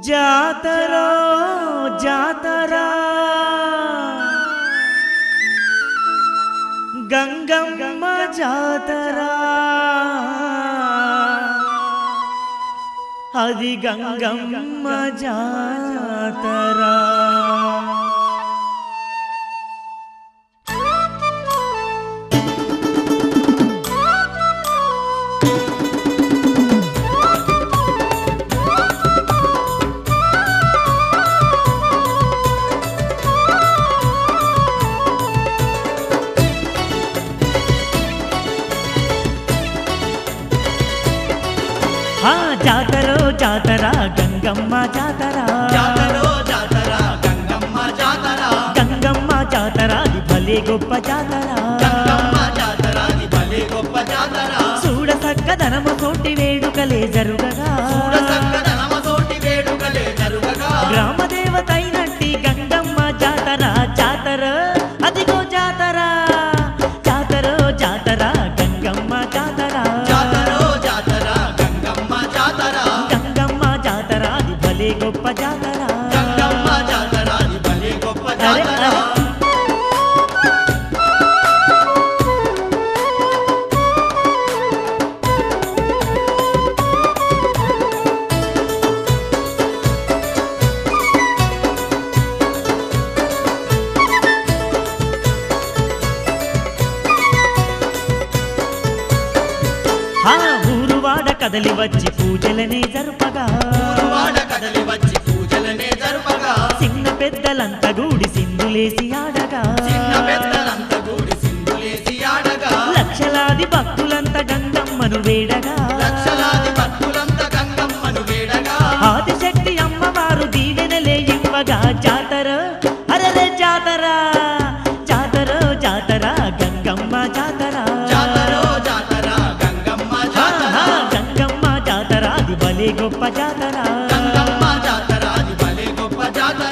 జాతర జాతర గంగమ్మ జాతర అది గంగమ్మ జాతర ఆ జాతర జాతర గంగమ్మ జాతర జాతరో జాతర గంగమ్మ జాతర గంగమ్మ జాతర అది భలే గొప్ప జాతర గంగమ్మ జాతర అది భలే గొప్ప జాతర చూడ చక్కదనము తోటి వేడుకలే జరుగగా చూడ చక్కదనమ తోటి వేడుకలే జరుగగా గ్రామ దేవత అయినట్టి గంగమ్మ జాతర జాతర అదిగో జాతర జాతర జాతర గంగమ్మ జాతర జాతరో జాతర గంగమ్మ జాతర గంగమ్మ జాతర అది భలే గొప్ప జాతర గంగమ్మ జాతర అది భలే గొప్ప అరే, జాతర అరే. ఆ ఊరువాడ కదలి వచ్చి పూజలనే జరుపగా వాడ కదలి వచ్చి పూజలనే జరుపగా చిన్న పెద్దలంతా గూడి సింధులేసి ఆడగా చిన్న పెద్దలంత గూడి సింధులేసి ఆడగా లక్షలాది భక్తులంతా గంగమ్మను వేడగా లక్షలాది భక్తులంత గంగమ్మను వేడగా ఆదిశక్తి అమ్మవారు దీవెనలే ఇవ్వగా జాతర అరరే జాతర జాతర జాతర గంగమ్మ జాతర జాతరో జాతర గంగమ్మ జాతర ఆహా, గంగమ్మ జాతర అది భలే గొప్ప జాతర గంగమ్మ జాతర అది భలే గొప్ప జాతర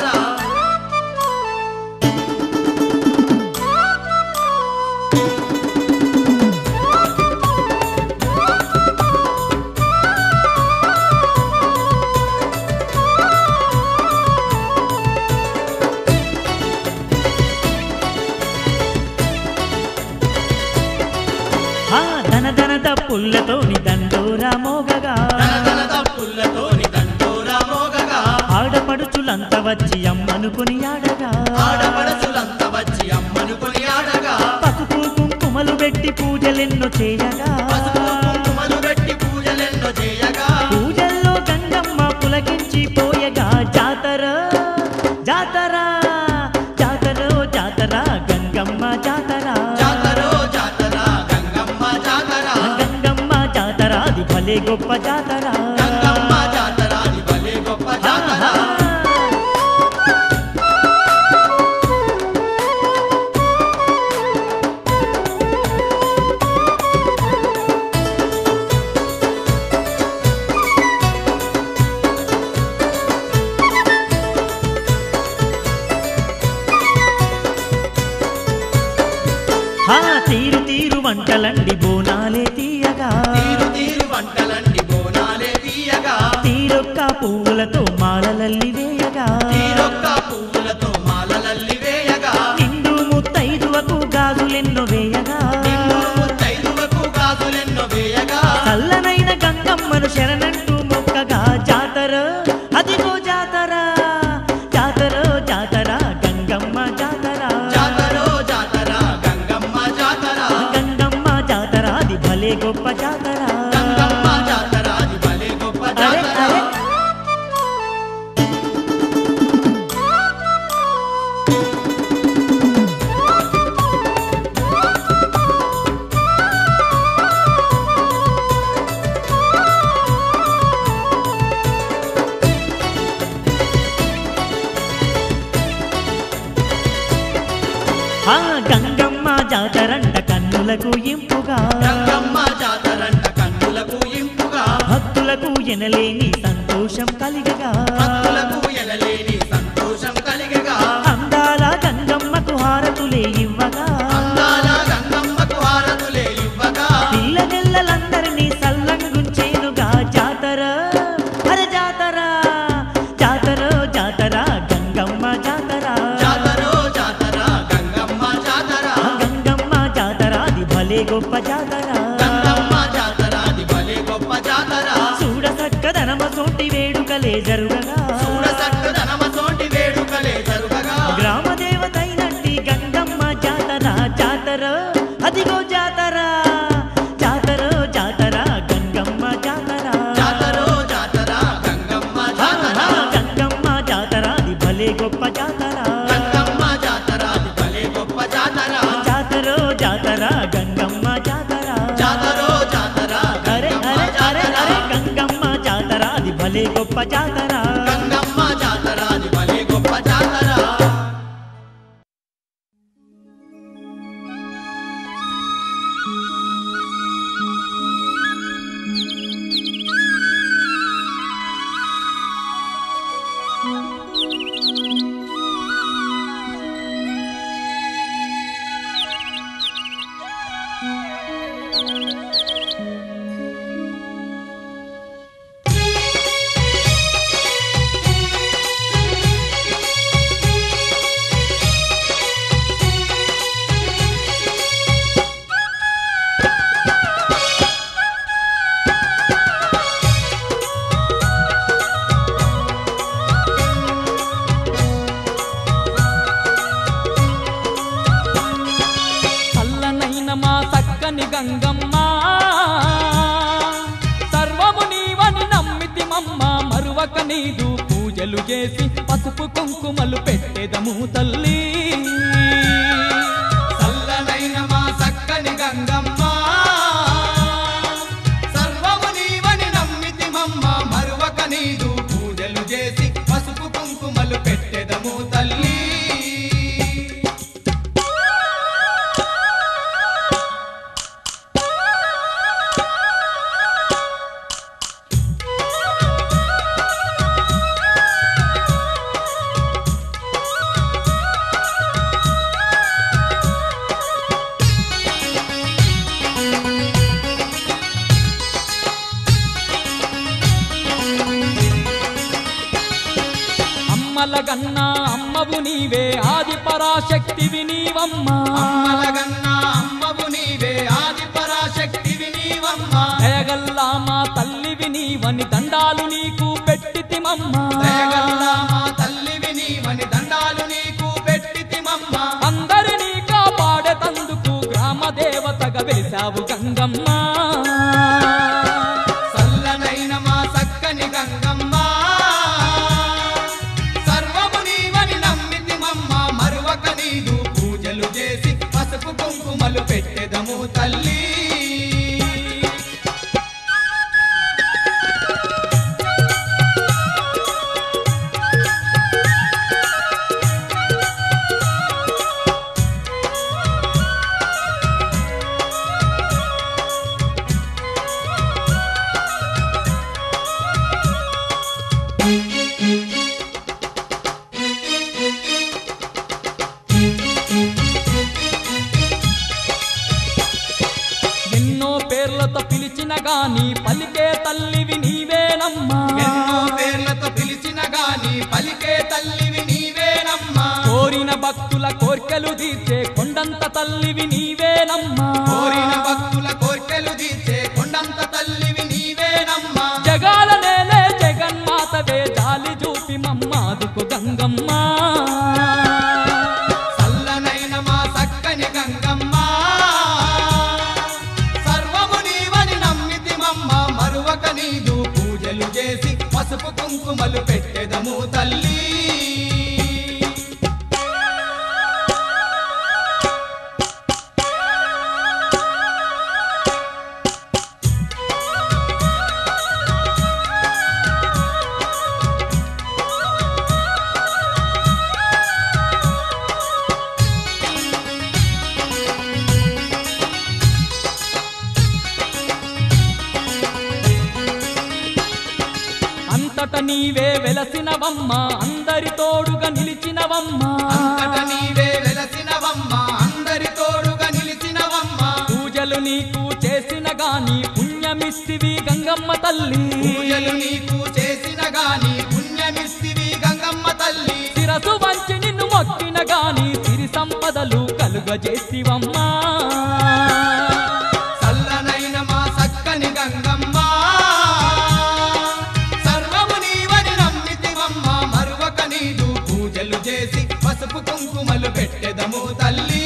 ఆ ధన ధన పుల్లతోని దండోరా మోగగా ధనధన తప్పులతోని దండోరా మోగగా ఆడపడుచులంత వచ్చి అమ్మనుకుని ఆడగా ఆడపడచులంత వచ్చి అమ్మను కొని ఆడగా పసుపు కుంకుమలు పెట్టి పూజలెన్నో చేయగా పసుపు కుంకుమలు పెట్టి పూజలెన్నో చేయగా పూజల్లో గంగమ్మ పులకించి పోయగా జాతర జాతర జాతర జాతర గంగమ్మ జాతర జాతరో జాతర గంగమ్మ జాతర గంగమ్మ జాతర అది భలే గొప్ప జాతర గంగమ్మ జాతర అది భలే గొప్ప జాతర ఆహా. ఆ తీరు తీరు వంటలండి బోనాలే తీయగా తీరు తీరు వంటలన్నీ బోనాలే తీయగా తీరొక్క పువ్వులతో మాలలల్లి వేయగా తీరొక్క పువ్వులతో మాలలల్లి వేయగా నిండు ముత్తైదువకు గాజులెన్నో వేయగా నిన్ను ముత్తైదువకు గాజులెన్నో వేయగా చల్లనైన గంగమ్మను శరణంటూ మొక్కగా జాతర అదిగో జాతర జాతర జాతర గంగమ్మ జాతర జాతరో జాతర గంగమ్మ జాతర గంగమ్మ జాతర అది భలే గొప్ప జాతర గంగమ్మ జాతర అది భలే గొప్ప అరే, జాతర అరే. ఆ గంగమ్మ జాతరంట కన్నులకు ఇంపుగా గంగమ్మ జాతరంట కన్నులకు ఇంపుగా భక్తులకు ఎనలేని సంతోషం కలిగగా భక్తులకు ఎనలేని సంతోషం కలిగగా అందాల గంగమ్మకు హారతులే ఇవ్వగా అందాల గంగమ్మకు హారతులే ఇవ్వగా పిల్లనెల్లలందరినీ సల్లంగుంచేనుగా జాతర అరే జాతర జాతర జాతర గంగమ్మ జాతర జాతరో జాతర గంగమ్మ జాతర గంగమ్మ జాతర అది భలే గొప్ప జాతర గంగమ్మ జాతర అది భలే గొప్ప జాతర చూడ చక్కదనమ సోటి వేడుకలే జరుగగా చూడ చక్కదనమ తోటి వేడుకలే జరుగగా గ్రామ దేవతైనట్టి గంగమ్మ జాతర జాతర అదిగో జాతర జాతర జాతర గంగమ్మ జాతర జాతరో జాతర గంగమ్మ జాతర గంగమ్మ జాతర అది భలే గొప్ప జాతర గంగమ్మ జాతర అది భలే గొప్ప జాతర జాతర జాతర గంగమ్మ జాతర జాతరో జాతర అరే గంగమ్మ అరే అరే అరే జాతర గంగమ్మ జాతర అది భలే గొప్ప జాతర గంగమ్మ జాతర అది భలే గొప్ప జాతర చల్లనైన మా చక్కని గంగమ్మ సర్వము నీవని నమ్మితి మమ్మ మరువక నీదు పూజలు చేసి పసుపు కుంకుమలు పెట్టెదము తల్లి చల్లనైన మా చక్కని గంగమ్మ సర్వము నీవని నమ్మితి మమ్మ మరువక నీదు పూజలు చేసి పసుపు కుంకుమలు పెట్టెదము తల్లి అమ్మల గన్నా అమ్మవు నీవే ఆది పరాశక్తివి నీవమ్మ అమ్మలగన్న అమ్మవు నీవే ఆది పరాశక్తివి నీవమ్మ దయగల్లా మా తల్లివి నీవని దండాలు నీకు పెట్టితిమమ్మ దయగల్లా మా తల్లివి నీవని దండాలు నీకు పెట్టితిమమ్మ అందరినీ కాపాడేతందుకు గ్రామ దేవతగా వెలిసావు గంగమ్మ చల్లనైన మా చక్కని గంగమ్మ సర్వము నీవని నమ్మితి మమ్మ మరువక నీదు పూజలు చేసి పసుపు కుంకుమలు పెట్టెదము తల్లి ఎన్నో పేర్లతో పిలిచిన గాని పలికే తల్లివి నీవేనమ్మా ఎన్నో పేర్లతో పిలిచిన గాని పలికే తల్లివి నీవేనమ్మా కోరిన భక్తుల కోర్కెలు తీర్చే కొండంత తల్లివి నీవేనమ్మా కోరిన భక్తుల కోర్కెలు తీర్చే కొండంత తల్లివి నీవేనమ్మా జగాల నేలే జగన్మాతవే జాలి చూపి మమ్మాదుకు గంగమ్మ చల్లనైన మా చక్కని గంగమ్మ సర్వము నీవని నమ్మితి మమ్మ మరువక నీదు పూజలు చేసి పసుపు కుంకుమలు పెట్టెదము తల్లి అంతట నీవే వెలసినవమ్మ అందరి తోడుగా నిలిచినవమ్మ అంతట నీవే వెలసినవమ్మ అందరి తోడుగా నిలిచినవమ్మ పూజలు నీకు చేసిన గాని పుణ్యమిస్తివి గంగమ్మ తల్లి పూజలు నీకు చేసిన గాని పుణ్యమిస్తివి వెలసితివమ్మా చల్లనైన మా సక్కని గంగమ్మ సర్వము నీవని నమ్మితివమ్మ మరువక నీదు పూజలు చేసి పసుపు కుంకుమలు పెట్టెదము తల్లి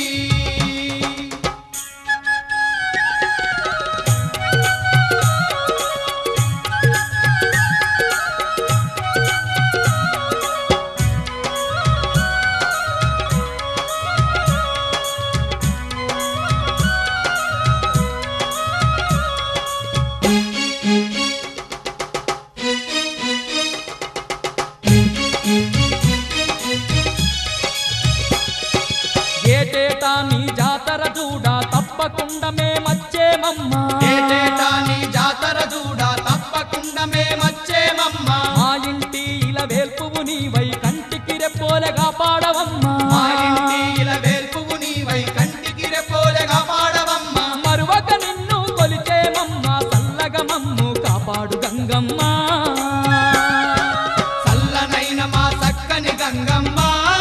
ఏటేటా నీ జాతర చూడా తప్పకుండా మేమచ్చేమమ్మా ఏటేటా నీ జాతర చూడా తప్పకుండా మేమచ్చేమమ్మ మా ఇంటి ఇలా వేల్పువు నీవై కంటికి రెప్పోలగా పాడవమ్మా మా ఇంటి ఇలా వేల్పువు నీవై కంటికి రెప్పోలెగా పాడవమ్మ మరువక నిన్ను కొలిచేమమ్మా చల్లగా మమ్ము కాపాడు గంగమ్మ చల్లనైన మా సక్కని గంగమ్మ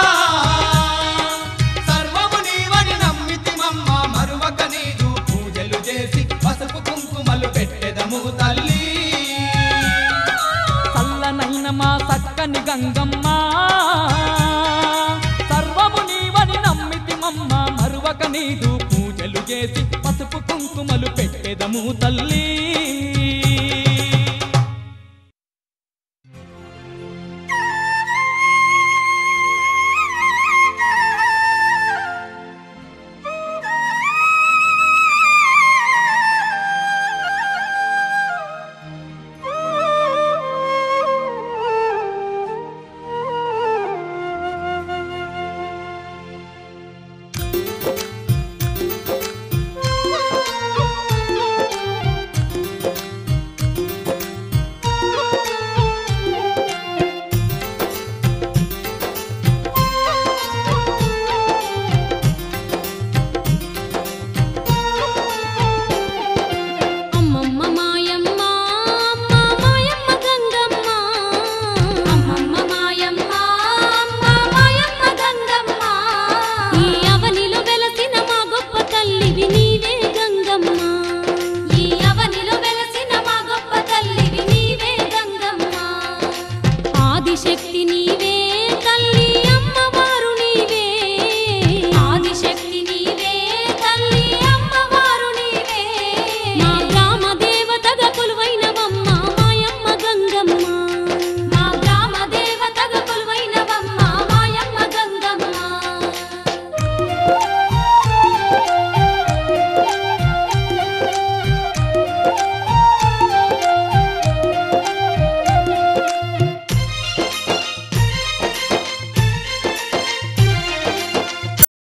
సర్వము నీవని నమ్మితిమమ్మ మరువక నీదు పూజలు చేసి పసుపు కుంకుమలు పెట్టెదము తల్లి చల్లనైన మా చక్కని గంగమ్మ సర్వము నీవని నమ్మితిమమ్మ మరువక నీదు పూజలు చేసి పసుపు కుంకుమలు పెట్టెదము తల్లి